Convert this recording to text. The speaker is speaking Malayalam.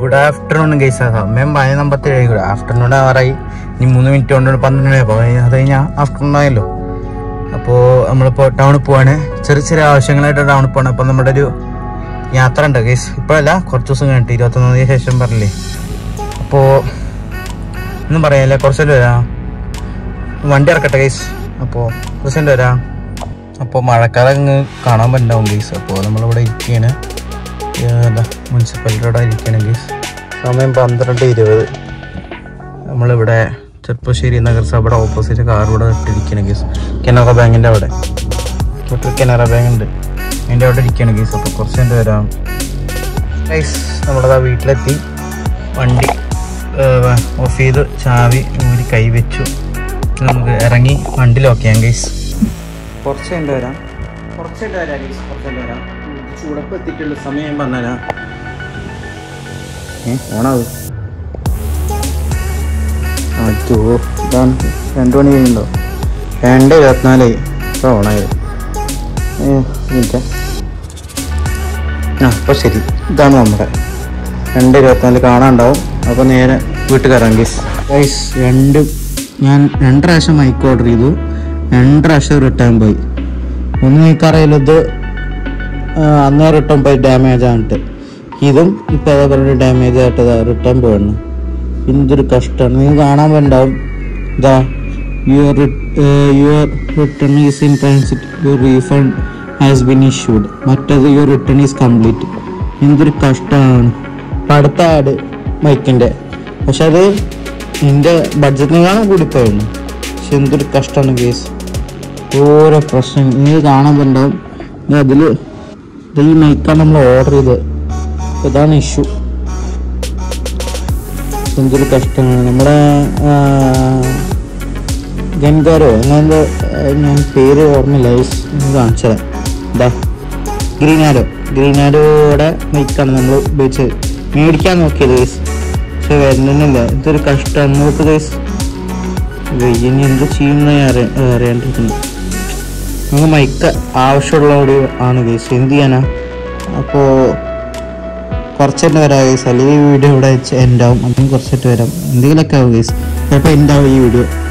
ഗുഡ് ആഫ്റ്റർനൂൺ ഗൈസ് സമയം പതിനൊന്ന് അമ്പത്തേഴ് ഗുഡ് ആഫ്റ്റർനൂൺ ആറായി ഇനി മൂന്ന് മിനിറ്റ് കൊണ്ട് പന്ത്രണ്ട് മണി അപ്പോൾ അത് കഴിഞ്ഞാൽ ആഫ്റ്റർനൂൺ ആയല്ലോ അപ്പോൾ നമ്മളിപ്പോൾ ടൗണിൽ പോവാണ് ചെറിയ ചെറിയ ആവശ്യങ്ങളായിട്ട് ടൗണിൽ പോവാണ് അപ്പോൾ നമ്മുടെ ഒരു യാത്ര ഉണ്ട് ഗൈസ് ഇപ്പോഴല്ല കുറച്ച് ദിവസം കഴിഞ്ഞിട്ട് ഇരുപത്തൊന്നാം തീയതി ശേഷം പറഞ്ഞില്ലേ അപ്പോൾ ഒന്നും പറയാല്ലേ കുറച്ചല്ലേ വരാം വണ്ടി ഇറക്കട്ടെ ഗൈസ് അപ്പോൾ കുറച്ചുണ്ട് വരാം അപ്പോൾ മഴക്കാലം അങ്ങ് കാണാൻ പറ്റുണ്ടാവും ഗൈസ് അപ്പോൾ നമ്മളിവിടെ ഇരിക്കുകയാണ് മുനിസിപ്പാലിറ്റിയുടെ ഇരിക്കുകയാണ് ഗൈസ് സമയം പന്ത്രണ്ട് ഇരുപത് നമ്മളിവിടെ ചെറുപ്പശ്ശേരി നഗരസഭയുടെ ഓപ്പോസിറ്റ് കാർ ഇവിടെ ഇട്ടിരിക്കുകയാണ് ഗൈസ് കനറ ബാങ്കിൻ്റെ അവിടെ തൊട്ട് കനറ ബാങ്ക് ഉണ്ട് അതിൻ്റെ അവിടെ ഇരിക്കുകയാണ് ഗൈസ് അപ്പോൾ കുറച്ച് കഴിഞ്ഞ് വരാം ഗൈസ് നമ്മളതാ വീട്ടിലെത്തി വണ്ടി ഓഫ് ചെയ്ത് ചാവി ഊരി കൈ വെച്ചു നമുക്ക് ഇറങ്ങി വണ്ടി ലോക്ക് ചെയ്യാം ഗൈസ് കുറച്ച് കഴിഞ്ഞ് വരാം കുറച്ച് കഴിഞ്ഞ് വരാം ഗൈസ് കുറച്ച് കഴിഞ്ഞ് വരാം ചൂടപ്പ് എത്തിയിട്ടുള്ള സമയം പറഞ്ഞുതരാം ഏ ഓണാവ് അച്ചോ ഇതാണ് രണ്ട് മണി കഴിയുണ്ടോ രണ്ട് ഇരുപത്തിനാലായി ഇപ്പോൾ ഓണായത് ഏ മിനിറ്റ് ആ അപ്പോൾ ശരി ഇതാണ് നമ്മുടെ രണ്ട് ഇരുപത്തിനാല് കാണാണ്ടാവും അപ്പോൾ നേരെ വീട്ടിൽ കയറാം ഗൈസ് ഗൈസ് രണ്ട് ഞാൻ രണ്ട് പ്രാവശ്യം മൈക്ക് ഓർഡർ ചെയ്തു രണ്ട് പ്രാവശ്യം റിട്ടേൺ പോയി ഒന്ന് നിൽക്കാറിയില്ല ഇത് ആ, അന്നേ റിട്ടേൺ പോയി ഡാമേജ് ആയിട്ട് ഇതും ഇപ്പം അതേപോലെ ഡാമേജ് ആയിട്ട് റിട്ടേൺ പോയിരുന്നു എന്തൊരു കഷ്ടമാണ് നിങ്ങൾ കാണാൻ പറ്റുണ്ടാവും ഇതാ your your return is in transit your refund has been issued മറ്റേത് യുവർ റിട്ടേൺ ഈസ് കംപ്ലീറ്റ് എന്തൊരു കഷ്ടമാണ് ഇപ്പം അടുത്ത ആഡ് മൈക്കിൻ്റെ പക്ഷെ അത് എൻ്റെ ബഡ്ജറ്റിനെക്കാളും കൂടിപ്പോയിരുന്നു പക്ഷെ എന്തൊരു കഷ്ടമാണ് കേസ് ഓരോ പ്രശ്നം നിങ്ങൾ കാണാൻ പറ്റുണ്ടാവും ഇത് അതിൽ ഇത് ഈ മൈക്കാണ് നമ്മൾ ഓർഡർ ചെയ്തത് ഇതാണ് ഇഷ്യൂ എന്തൊരു കഷ്ടമാണ് നമ്മുടെ ഗൻകാരോ അങ്ങനത്തെ ഞാൻ പേര് ഓർമ്മയില്ല ഗൈസ് ഒന്ന് കാണിച്ചത് ഇതാ ഗ്രീനാഡോ ഗ്രീനാഡോയുടെ മൈക്കാണ് നമ്മൾ ഉപയോഗിച്ചത് മേടിക്കാൻ നോക്കിയത് ഗൈസ് പക്ഷെ വരുന്നില്ല ഇതൊരു കഷ്ടമാണ് നോക്ക് ഗൈസ് ഇനി എന്ത് ചെയ്യുന്ന അറിയ അറിയാണ്ടിരിക്കുന്നു നമുക്ക് മൈക്ക് ആവശ്യമുള്ളതോട് ആണ് ഗൈസ് എന്ത് ചെയ്യാനാ അപ്പോൾ കുറച്ചിട്ട് വരാം ഗൈസ് അല്ലെങ്കിൽ ഈ വീഡിയോ ഇവിടെ വെച്ച് എൻ്റെ ആവും അല്ലെങ്കിൽ കുറച്ചിട്ട് വരാം എന്തെങ്കിലുമൊക്കെ ആവും ഗൈസ് ചിലപ്പോൾ എൻ്റെ ആവും ഈ വീഡിയോ